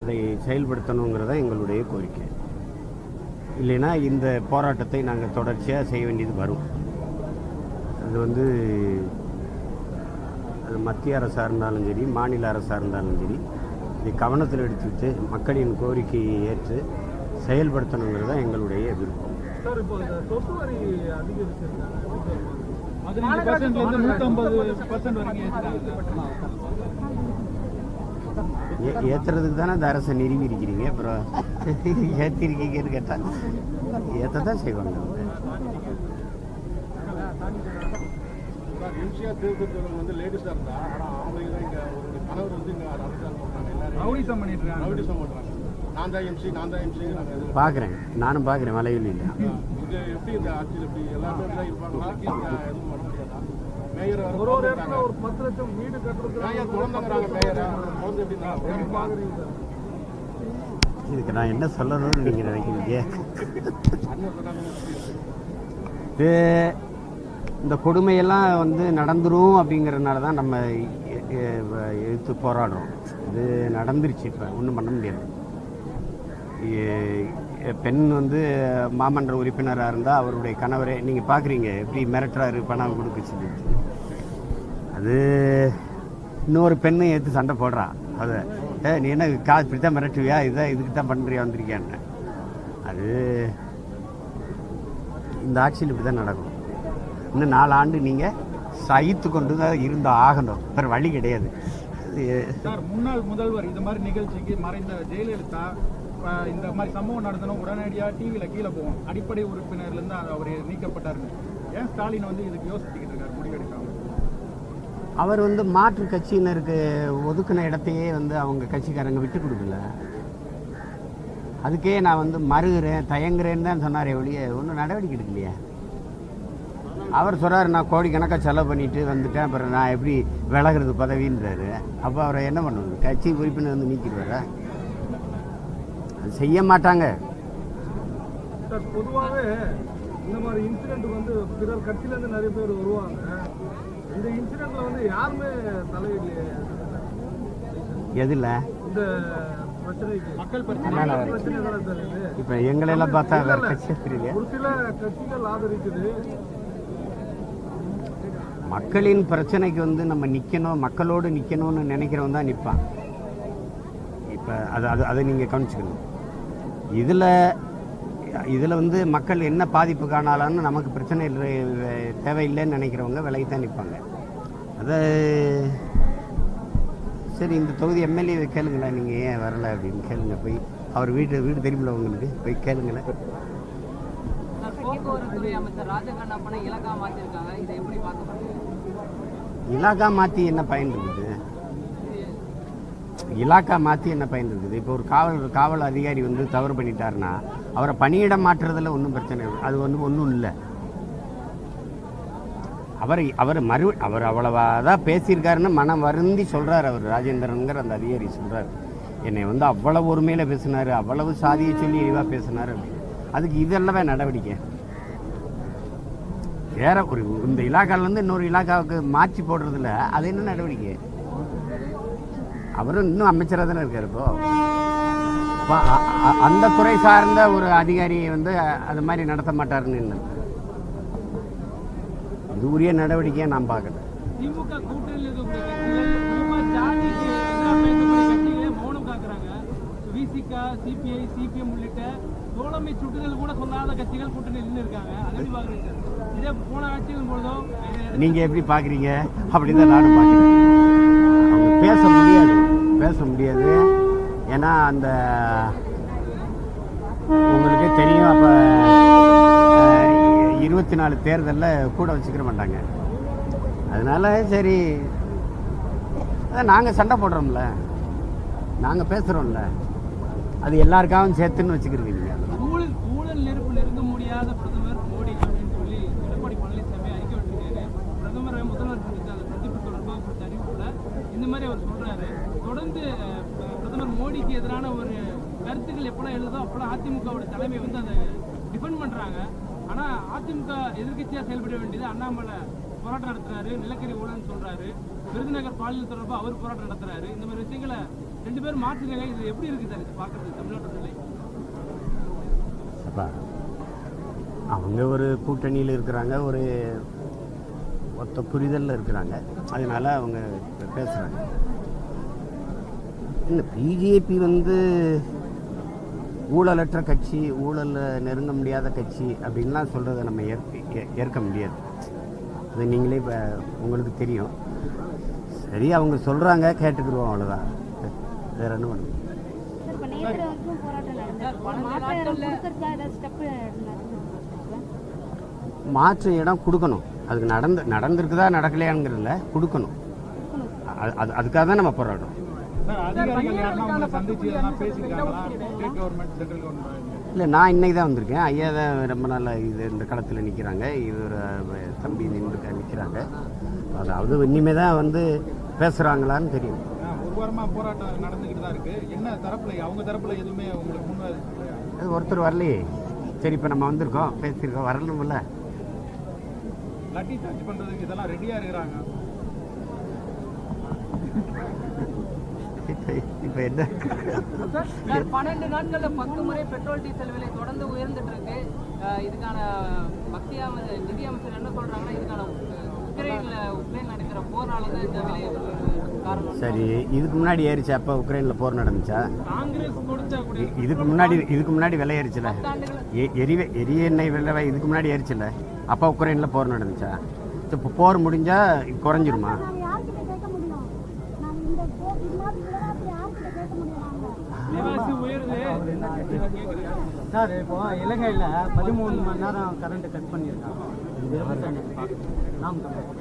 அதை செயல்படுத்தணுங்கிறது தான் எங்களுடைய கோரிக்கை இல்லைன்னா இந்த போராட்டத்தை நாங்கள் தொடர்ச்சியாக செய்ய வேண்டியது வரும் அது வந்து அது மத்திய அரசாக இருந்தாலும் சரி மாநில அரசாக இருந்தாலும் சரி இதை கவனத்தில் எடுத்துக்கிட்டு மக்களின் கோரிக்கையை ஏற்று செயல்படுத்தணுங்கிறது தான் எங்களுடைய விருப்பம் சார் இப்போ இந்த சொத்து வரி அதிகரிச்சிருக்காங்க பதினஞ்சு பர்சன்ட்ல இருந்து நூத்தம்பது பர்சன்ட் வரைக்கும் ஏத்துறாங்க ஏ ஏற்றுறதுக்கு தானே அந்த அரசை நிறுவி இருக்கிறீங்க அப்புறம் ஏற்றிருக்கீங்கன்னு கேட்டால் ஏற்ற தான் செய்வாங்க அவங்க. எம்சிஆர் தேர்தல் வந்து லேடிஸாக இருந்தா ஆனால் அவங்களுக்கு தான் இங்கே ஒரு கணவர் வந்து இங்கே அரசாங்கம் பண்ணுறாங்க எல்லாரும் ரவுடிசம் பண்ணிட்டு இருக்காங்க ரவுடிசம் பண்ணுறாங்க நான் தான் எம்சி நான் தான் எம்சி நாங்கள் இது பார்க்குறேன் நானும் பார்க்குறேன் மலையில் இது எப்படி இந்த ஆட்சியில் எப்படி எல்லாருமே தான் இருப்பாங்களா இல்லை எதுவும் பண்ண முடியாதா மேயர் ஒரு ஒரு இடத்துல ஒரு பத்து லட்சம் வீடு கட்டுறதுக்கு மேயர் குழந்தைங்கிறாங்க மேயர் குழந்தை எப்படின்னா எப்படி பாக்குறீங்க சார் இதுக்கு நான் என்ன சொல்லணும்னு நீங்கள் நினைக்கிறீங்க இது இந்த கொடுமையெல்லாம் வந்து நடந்துரும் அப்படிங்கிறதுனால தான் நம்ம எ- எ- எதிர்த்து போராடுறோம் இது நடந்துருச்சு இப்போ ஒன்றும் பண்ண முடியாது எ- எ- பெண் வந்து மாமன்ற உறுப்பினராக இருந்தால் அவருடைய கணவரே நீங்கள் பார்க்குறீங்க எப்படி மிரட்டுறாரு பணம் கொடுக்க சொல்லிட்டு அது இன்னொரு பெண்ணை ஏற்று சண்டை போடுறா அதை ஏ நீ என்ன கா இப்படி தான் மிரட்டுவியா இதை இதுக்கு தான் பண்ணுறியா வந்திருக்கியான்னு அது இந்த ஆட்சியில் இப்படி தான் நடக்கும் இன்னும் நாலு ஆண்டு நீங்கள் சகித்து கொண்டு தான் இருந்து ஆகணும் வேறு வழி கிடையாது இது சார் முன்னாள் முதல்வர் இந்த மாதிரி நிகழ்ச்சிக்கு மறைந்த ஜெயலலிதா அஹ், இந்த மாதிரி சம்பவம் நடந்தனும் உடனடியாக டிவியில் கீழே போவோம் அடிப்படை உறுப்பினர்ல இருந்து அவர் நீக்கப்பட்டாருன்னு ஏன் ஸ்டாலின் வந்து இதுக்கு யோசிச்சுக்கிட்டு இருக்காரு முடிவெடுக்காம அவர் வந்து மாற்று கட்சியினருக்கு ஒதுக்கின இடத்தையே வந்து அவங்க கட்சிக்காரங்க விட்டு கொடுக்கல அதுக்கே நான் வந்து மறுகிறேன் தயங்குறேன்னு தான் சொன்னாரே ஒழிய ஒன்றும் நடவடிக்கை எடுக்கலையே அவர் சொல்றாரு நான் கோடிக்கணக்காக செலவு பண்ணிட்டு வந்துட்டேன் அப்புறம் நான் எப்படி விலகிறது பதவின்றாரு அப்போ அவரை என்ன பண்ணுவது கட்சி உறுப்பினர் வந்து நீக்கிடுவாரா அது செய்ய மாட்டாங்க சார் பொதுவாகவே இந்த மாதிரி இன்சிடென்ட் வந்து பிறர் கட்சியிலேருந்து நிறைய பேர் வருவாங்க இந்த இன்சிடென்ட்ல வந்து யாருமே தலையிடலையே எதில் இந்த பிரச்சனைக்கு மக்கள் பிரச்சனை மக்கள் பிரச்சனை தானே சார் இது இப்போ எங்களையெல்லாம் பார்த்தா வேற கட்சி தெரியல ஒரு சில கட்சிகள் ஆதரிக்குது மக்களின் பிரச்சனைக்கு வந்து நம்ம நிற்கணும் மக்களோடு நிற்கணும்னு நினைக்கிறவன் தான் நிற்பான் இப்போ அது அது அதை நீங்கள் கவனிச்சுக்கணும் இதில் இதில் வந்து மக்கள் என்ன பாதிப்பு காணாலான்னு நமக்கு பிரச்சனை இல்லை தேவையில்லைன்னு நினைக்கிறவங்க விலகி தான் நிற்பாங்க அதை சரி இந்த தொகுதி எம்எல்ஏ கேளுங்களேன் நீங்கள் ஏன் வரல அப்படின்னு கேளுங்க போய் அவர் வீட்டு வீடு தெரியுமில்ல உங்களுக்கு போய் கேளுங்களேன் சார் போக்குவரத்துறை அமைச்சர் ராஜகண்ணப்பனை இலக்கா மாத்திருக்காங்க இதை எப்படி பார்க்க முடியும் இலாக்கா மாற்றி என்ன பயன் இருக்குது இலாக்கா மாற்றி என்ன பயன் இருக்குது இப்போ ஒரு காவல் காவல் அதிகாரி வந்து தவறு பண்ணிட்டாருன்னா அவரை பணியிடம் மாற்றுறதுல ஒன்றும் பிரச்சனை இல்லை அது ஒன்றும் ஒன்றும் இல்லை அவர் அவர் மறு அவர் அவ்வளவா தான் பேசியிருக்காருன்னு மனம் வருந்தி சொல்கிறார் அவர் ராஜேந்திரனுங்கிற அந்த அதிகாரி சொல்கிறார் என்னை வந்து அவ்வளவு ஒருமையில் பேசினார் அவ்வளவு சாதியை சொல்லி இழிவாக பேசினார் அப்படின்னு அதுக்கு இதெல்லாமே நடவடிக்கை வேற ஒரு இந்த இலாக்காலேருந்து இன்னொரு இலாக்காவுக்கு மாற்றி போடுறதுல அது என்ன நடவடிக்கை அவரும் இன்னும் அமைச்சராக தானே இருக்காரு இப்போ அப்ப அ- அ- அந்த துறை சார்ந்த ஒரு அதிகாரியை வந்து அது மாதிரி நடத்த மாட்டாருன்னு என்ன இது உரிய நடவடிக்கையை நான் பார்க்கல திமுக கூட்டணியில் இருக்கக்கூடிய கட்சிகள் குறிப்பா ஜாதிக்கு எதிராக பேசக்கூடிய கட்சிகளே மௌனம் காக்குறாங்க விசிகா சிபிஐ சிபிஎம் உள்ளிட்ட தோழமை சுட்டுதல் கூட சொல்லாத கட்சிகள் கூட்டணியில் நின்று இருக்காங்க அதை எப்படி பாக்குறீங்க சார் இதே போன ஆட்சிகள் பொழுதும் இது- நீங்க எப்படி பாக்குறீங்க அப்படிதான் நானும் பார்க்குறேன் அவங்க பேச முடியாது பேச முடியாது ஏன்னா அந்த உங்களுக்கே தெரியும் அப்போ இருபத்தி நாலு தேர்தலில் கூட வச்சுக்கிற மாட்டாங்க அதனால சரி நாங்கள் சண்டை போடுறோம்ல நாங்கள் பேசுகிறோம்ல அது எல்லாருக்காகவும் சேர்த்துன்னு வச்சுக்கிறீங்க ஊழல் ஊழல் நெருப்பு நெருங்க முடியாத பிரதமர் மோடி அப்படின்னு சொல்லி எடப்பாடி பழனிசாமி அறிக்கை விட்டுருக்காரு பிரதமரை முதல்வர் சந்தித்த அந்த சந்திப்பு தொடர்பாக கொடுத்த அறிவிப்புல இந்த மாதிரி அவர் சொல்றாரு தொடர்ந்து அஹ், பிரதமர் மோடிக்கு எதிரான ஒரு கருத்துக்கள் எப்பெல்லாம் எழுதோ அப்பெல்லாம் அதிமுகவோட தலைமை வந்து அதை டிஃபெண்ட் பண்றாங்க ஆனா அதிமுக எதிர்க்கட்சியா செயல்பட வேண்டியது அண்ணாமலை போராட்டம் நடத்துறாரு நிலக்கரி ஊழல்னு சொல்றாரு விருதுநகர் பாலியல் தொடர்பாக அவர் போராட்டம் நடத்துறாரு இந்த மாதிரி விஷயங்களை ரெண்டு பேரும் மாற்றிருக்காங்க இது எப்படி இருக்கு சார் இது பார்க்கறது தமிழ்நாட்டு நிலை அப்பா அவங்க ஒரு கூட்டணியில் இருக்கிறாங்க ஒரு ஒத்த புரிதலில் இருக்கிறாங்க அதனால அவங்க இப்ப பேசுகிறாங்க இல்லை பிஜேபி வந்து ஊழலற்ற கட்சி ஊழலில் நெருங்க முடியாத கட்சி அப்படின்லாம் சொல்கிறத நம்ம ஏற்க ஏ- ஏற்க முடியாது அது நீங்களே இப்போ உங்களுக்கு தெரியும் சரி அவங்க சொல்கிறாங்க கேட்டுக்கிடுவோம் அவ்வளோதான் வேற என்ன பண்ணுவோம் சார், இப்ப நேத்து வரைக்கும் போராட்டம் நடந்தது. மாற்று இடம் கொடுக்கறதுக்கா ஏதாவது step நடந்திருக்கா? மாற்று இடம் கொடுக்கணும் அதுக்கு நடந்து நடந்திருக்குதா நடக்கலையாங்கிறதுல கொடுக்கணும் அது- அது அதுக்காக தான் நம்ம போராடுறோம் சார் அதிகாரிகள் யாருன்னா உங்களை சந்திச்சு எதனா பேசியிருக்காங்களா ஸ்டேட் கவர்மெண்ட் சென்ட்ரல் கவர்மெண்ட் இல்லை நான் இன்னைக்கு தான் வந்திருக்கேன் ஐயா தான் ரொம்ப நாள் இது இந்த களத்தில் நிற்கிறாங்க இவர் அஹ், தம்பி நின்று நிற்கிறாங்க அதாவது இனிமே தான் வந்து பேசுகிறாங்களான்னு தெரியும் ஒரு வாரமா போராட்டம் நடந்துகிட்டு தான் இருக்கு என்ன தரப்புல அவங்க தரப்புல எதுவுமே உங்களுக்கு முன்ன அது ஒருத்தர் வரலையே சரி இப்போ நம்ம வந்திருக்கோம் பேசியிருக்கோம் வரணும்ல லட்டி சார்ஜ் பண்றதுக்கு இதெல்லாம் ரெடியா இருக்கிறாங்க இப்போ இப்போ என்ன சார் பன்னெண்டு நாட்கள்ல பத்து முறை பெட்ரோல் டீசல் விலை தொடர்ந்து உயர்ந்துட்டு இருக்கு அஹ் இதுக்கான மத்திய அம- நிதி அமைச்சர் என்ன சொல்றாங்கன்னா இதுக்கான உ- உக்ரைன்ல உக்ரைன் நடக்கிற போரால தான் இந்த விலை காரணம் சரி இதுக்கு முன்னாடி ஏறிச்சு அப்போ உக்ரைனில் போர் நடந்துச்சா காங்கிரஸ் கொடுத்த கூட இ- இதுக்கு முன்னாடி இதுக்கு முன்னாடி விலை ஏறிச்சுல பத்தாண்டுகள் எ- எரிவே எரிய எண்ணெய் விலை இதுக்கு முன்னாடி ஏறிச்சுல அப்போ உக்ரைனில் போர் நடந்துச்சா இப்போ போர் முடிஞ்சா குறைஞ்சிருமா நாங்க யார்கிட்ட கேட்க முடியும்? நாங்க இந்த போ- இது மாதிரி விவகாரத்தை யார்கிட்ட கேட்க முடியும் நாங்க? விலைவாசி உயருது கேட்குறேன் சார் இப்போ இலங்கையில் பதிமூணு மணி நேரம் கரண்ட் கட் பண்ணியிருக்காங்க இது எப்படி சார் நீங்கள் பார்க்குறீங்க நாம் தமிழர்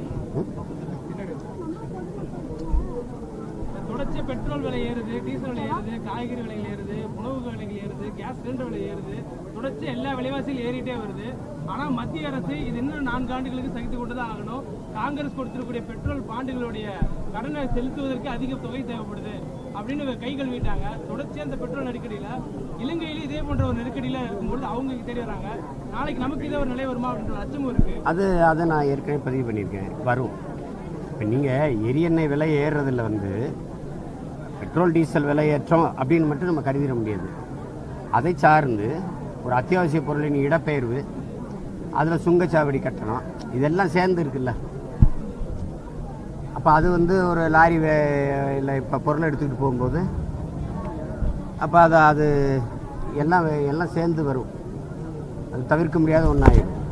தொடர்ச்சி பெட்ரோல் விலை ஏறுது டீசல் விலை ஏறுது காய்கறி விலைகள் ஏறுது உணவு விலைகள் ஏறுது கேஸ் சிலிண்டர் விலை ஏறுது தொடர்ச்சி எல்லா விலைவாசியும் ஏறிட்டே வருது ஆனா மத்திய அரசு இது இன்னும் நான்கு ஆண்டுகளுக்கு சகித்து கொண்டு தான் ஆகணும் காங்கிரஸ் கொடுத்திருக்கக்கூடிய பெட்ரோல் பாண்டுகளுடைய கடனை செலுத்துவதற்கு அதிக தொகை தேவைப்படுது அப்படின்னு கை கழுவிட்டாங்க தொடர்ச்சியா அந்த பெட்ரோல் நெருக்கடியில இலங்கையில இதே போன்ற ஒரு நெருக்கடியில இருக்கும்போது அவங்க தேடி வராங்க நாளைக்கு நமக்கு இதே ஒரு நிலை வருமா அப்படின்ற ஒரு அச்சமும் இருக்கு அது அதை நான் ஏற்கனவே பதிவு பண்ணியிருக்கேன் வரும் இப்போ நீங்கள் எரியெண்ணெய் விலை ஏறுறதுல வந்து பெட்ரோல் டீசல் விலை ஏற்றம் அப்படின்னு மட்டும் நம்ம கருதிட முடியாது அதை சார்ந்து ஒரு அத்தியாவசிய பொருளின் இடப்பெயர்வு அதில் சுங்கச்சாவடி கட்டணம் இதெல்லாம் சேர்ந்து இருக்குல்ல அப்போ அது வந்து ஒரு லாரி இல்லை இப்போ பொருளை எடுத்துக்கிட்டு போகும்போது அப்போ அது அது எல்லாம் எல்லாம் சேர்ந்து வரும் அது தவிர்க்க முடியாத ஒன்றாயிடும்